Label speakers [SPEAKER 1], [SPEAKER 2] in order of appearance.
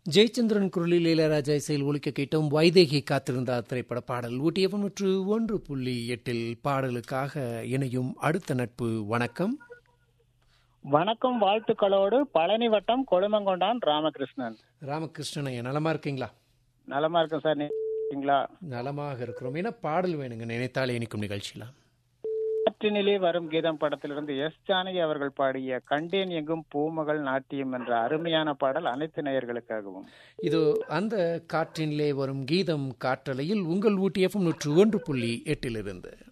[SPEAKER 1] ஜெயச்சந்திரன் குரலில் இளையராஜா இசையில் ஒலிக்க கேட்டோம் வைதேகி காத்திருந்தார் திரைப்பட பாடல் ஊட்டியவன் நூற்று ஒன்று புள்ளி எட்டில் பாடலுக்காக இணையும் அடுத்த நட்பு வணக்கம்
[SPEAKER 2] வணக்கம் வாழ்த்துக்களோடு பழனி வட்டம் கொழுமங்கொண்டான் ராமகிருஷ்ணன்
[SPEAKER 1] ராமகிருஷ்ணன் ஐயா நலமா இருக்கீங்களா
[SPEAKER 2] நலமா இருக்கும் சார் நீங்களா
[SPEAKER 1] நலமாக இருக்கிறோம் என்ன பாடல் வேணுங்க நினைத்தாலே இனிக்கும் நிகழ்ச்சியில
[SPEAKER 2] காற்றினிலே வரும் கீதம் படத்திலிருந்து எஸ் ஜானகி அவர்கள் பாடிய கண்டேன் எங்கும் பூமகள் நாட்டியம் என்ற அருமையான பாடல் அனைத்து நேயர்களுக்காகவும்
[SPEAKER 1] இது அந்த காற்றினிலே வரும் கீதம் காற்றலையில் உங்கள் ஊட்டியஃபம் நூற்று ஒன்று புள்ளி எட்டிலிருந்து